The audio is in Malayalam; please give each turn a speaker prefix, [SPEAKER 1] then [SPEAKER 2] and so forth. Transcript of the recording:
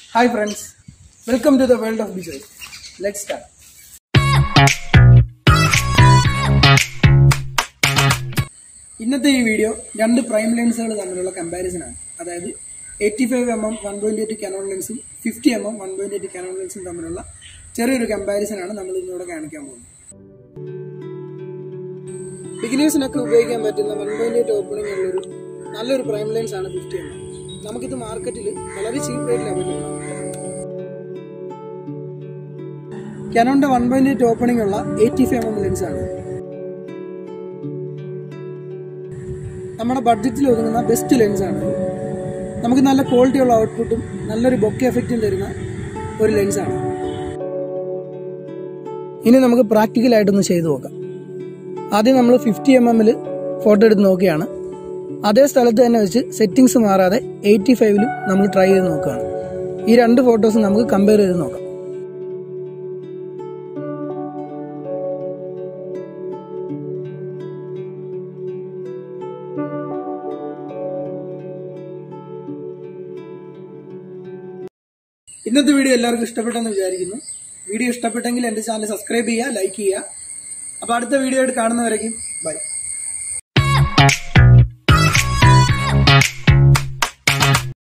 [SPEAKER 1] Hi friends, welcome to the world of Bijoy. Let's start. ഇന്നത്തെ ഈ വീഡിയോ രണ്ട് പ്രൈം ലെൻസുകൾ തമ്മിലുള്ള കമ്പാരിസൺ ആണ് അതായത് eighty five M M one point eight Canon ലെൻസും fifty M M one point eight Canon ലെൻസും തമ്മിലുള്ള ചെറിയൊരു കമ്പാരിസൺ ആണ് നമ്മൾ ഇന്നിവിടെ കാണിക്കാൻ പോകുന്നത് ബിഗിനേഴ്സിനൊക്കെ ഉപയോഗിക്കാൻ പറ്റുന്ന വൺ പോയിന്റ് എയ്റ്റ് ഓപ്പണിംഗ് ഉള്ളൊരു നല്ലൊരു പ്രൈം ലെൻസ് ആണ് ഫിഫ്റ്റി എം എം നമുക്കിത് മാർക്കറ്റിൽ വളരെ ചീപ്പ് റേറ്റിൽ അവൈലബിൾ ആണ് കാനോണിന്റെ വൺ പോയിന്റ് എയ്റ്റ് ഓപ്പണിംഗ് ഉള്ള eighty five M M lens ആണ് നമ്മുടെ ബഡ്ജറ്റിൽ ഒതുങ്ങുന്ന ബെസ്റ്റ് ലെൻസ് ആണ് നമുക്ക് നല്ല ക്വാളിറ്റി ഉള്ള ഔട്ട്പുട്ടും നല്ലൊരു ബൊക്കെ എഫക്റ്റും തരുന്ന ഒരു ലെൻസ് ആണ് ഇനി നമുക്ക് പ്രാക്ടിക്കൽ ആയിട്ടൊന്ന് ചെയ്തു നോക്കാം ആദ്യം നമ്മൾ ഫിഫ്റ്റി എം എമ്മിൽ ഫോട്ടോ എടുത്ത് നോക്കിയാണ് അതേ സ്ഥലത്ത് തന്നെ വെച്ച് സെറ്റിങ്സ് മാറാതെ എയ്റ്റി ഫൈവിലും നമ്മൾ ട്രൈ ചെയ്ത് നോക്കുകയാണ് ഈ രണ്ട് ഫോട്ടോസും നമുക്ക് കമ്പയർ ചെയ്ത് നോക്കാം ഇന്നത്തെ വീഡിയോ എല്ലാവർക്കും ഇഷ്ടപ്പെട്ടെന്ന് വിചാരിക്കുന്നു വീഡിയോ ഇഷ്ടപ്പെട്ടെങ്കിൽ എന്റെ ചാനൽ സബ്സ്ക്രൈബ് ചെയ്യുക ലൈക്ക് ചെയ്യുക അപ്പൊ അടുത്ത വീഡിയോ ആയിട്ട് കാണുന്നവരേക്കും ബൈ